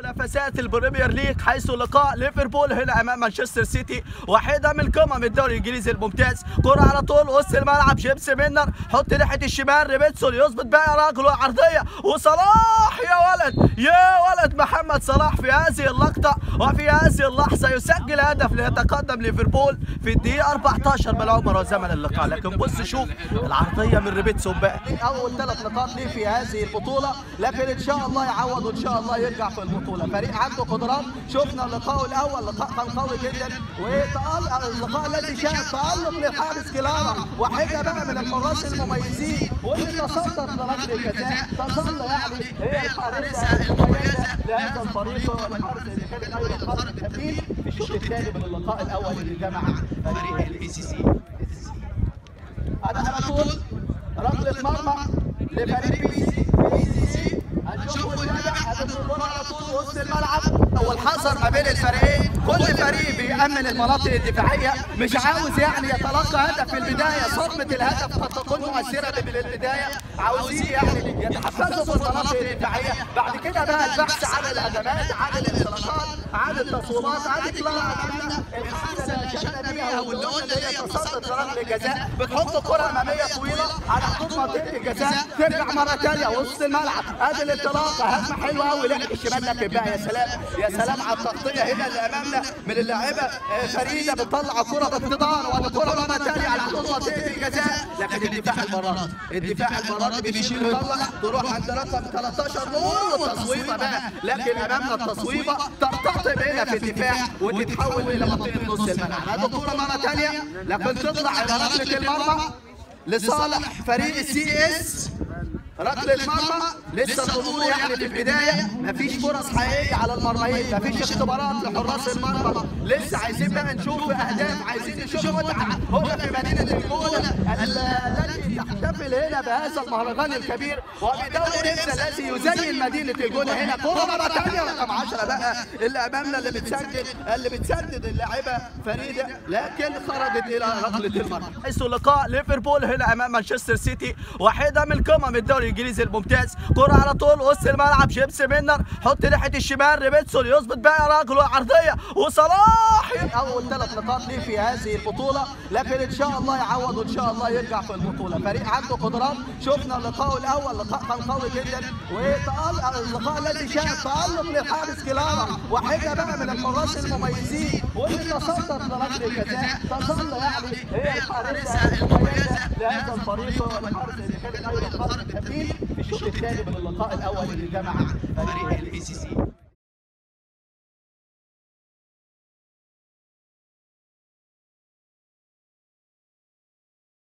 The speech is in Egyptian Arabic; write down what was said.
منافسات البريمير ليج حيث لقاء ليفربول هنا امام مانشستر سيتي واحده من قمم الدوري الانجليزي الممتاز كره على طول وسط الملعب جيمس مينر حط ناحيه الشمال ريبيتسون يظبط بقى يا راجل عرضيه وصلاح يا ولد يا ولد محمد صلاح في هذه اللقطه وفي هذه اللحظه يسجل هدف ليتقدم ليفربول في الدقيقه 14 من العمر وزمن اللقاء لكن بص شوف العرضيه من ريبيتسون بقى اول ثلاث نقاط ليه في هذه البطوله لكن ان شاء الله يعوض وان شاء الله يرجع في البطوله فريق عنده قدرات شفنا اللقاء الاول لقاء كان قوي جدا واللقاء الذي شهد تالق للحارس كلارا واحده بقى من الحراس المميزين واللي تصدر لركله الجزاء تظل يعني هي الحارسه المميزه لهذا الفريق والحارس اللي كان ايضا خارج كبير في الشوط الثاني من اللقاء الاول اللي جمع فريق الاي سي سي هذا على طول ركله مرمى لفريق بي سي سي هنشوف ونتابع هذا الكره على طول وسط الملعب اول حذر ما بين الفريقين كل فريق بيأمن المناطق الدفاعيه مش عاوز يعني يتلقى هدف في البدايه صدمه الهدف قد تكون مؤثره من البدايه عاوزين يعني يتحفزوا في المناطق الدفاعيه بعد كده بقى البحث عن الهجمات عن الانطلاقات عن التصويبات عن كلارا الحارس اللي شفنا بيها واللون اللي هي تصدت ركله الجزاء بتحط كره اماميه طويله على حدود منطقه الجزاء ترجع مره ثانيه وسط الملعب ادي الانطلاقه هجمه حلوه قوي لعب الشمال لكن بقى يا سلام يا سلام على التغطيه هنا اللي امامنا من اللاعبه فريده بتطلع كره باقتدار والكره مره ثانيه على حدود منطقه الجزاء لكن الدفاع المرات الدفاع المرات بيشيل ويطلع تروح عند رقم 13 نور والتصويبه بقى لكن امامنا التصويبه ترتطم هنا في الدفاع وتتحول الى منطقه نص الملعب هذه الكره مره ثانيه لكن تطلع الى ركله المرمى لصالح فريق السي اس ركله مرمى لسه الامور يعني في البدايه مفيش فرص حقيقيه على المرميين مفيش اختبارات لحراس المرمى لسه عايزين بقى نشوف اهداف عايزين نشوف متعه هنا في مدينه الجونه التي تحتفل هنا بهذا المهرجان الكبير وبدوري نمسا الذي يزين مدينه الجونه هنا كره مره ثانيه رقم 10 بقى اللي امامنا اللي بتسجل اللي بتسدد اللاعبه فريده لكن خرجت الى ركله المرمى حيث لقاء ليفربول هنا امام مانشستر سيتي واحده من قمم الدوري الانجليزي الممتاز كره على طول وسط الملعب جيمس مينر حط ناحيه الشمال ريبيتسون يظبط بقى يا راجل عرضيه وصلاح اول ثلاث نقاط ليه في هذه البطوله لكن ان شاء الله يعوض وان شاء الله يرجع في البطوله فريق عنده قدرات شفنا اللقاء الاول لقاء كان قوي جدا واللقاء الذي شهد تالق للحارس كلارا واحده بقى من الحراس المميزين واللي تصدر لركله الجزاء تظل يعني هي الحارسه المميزه لهذا الفريق والحارس اللي كان ايضا خارج كبير في الشوط الثاني من اللقاء الاول اللي جمع فريق الاي سي سي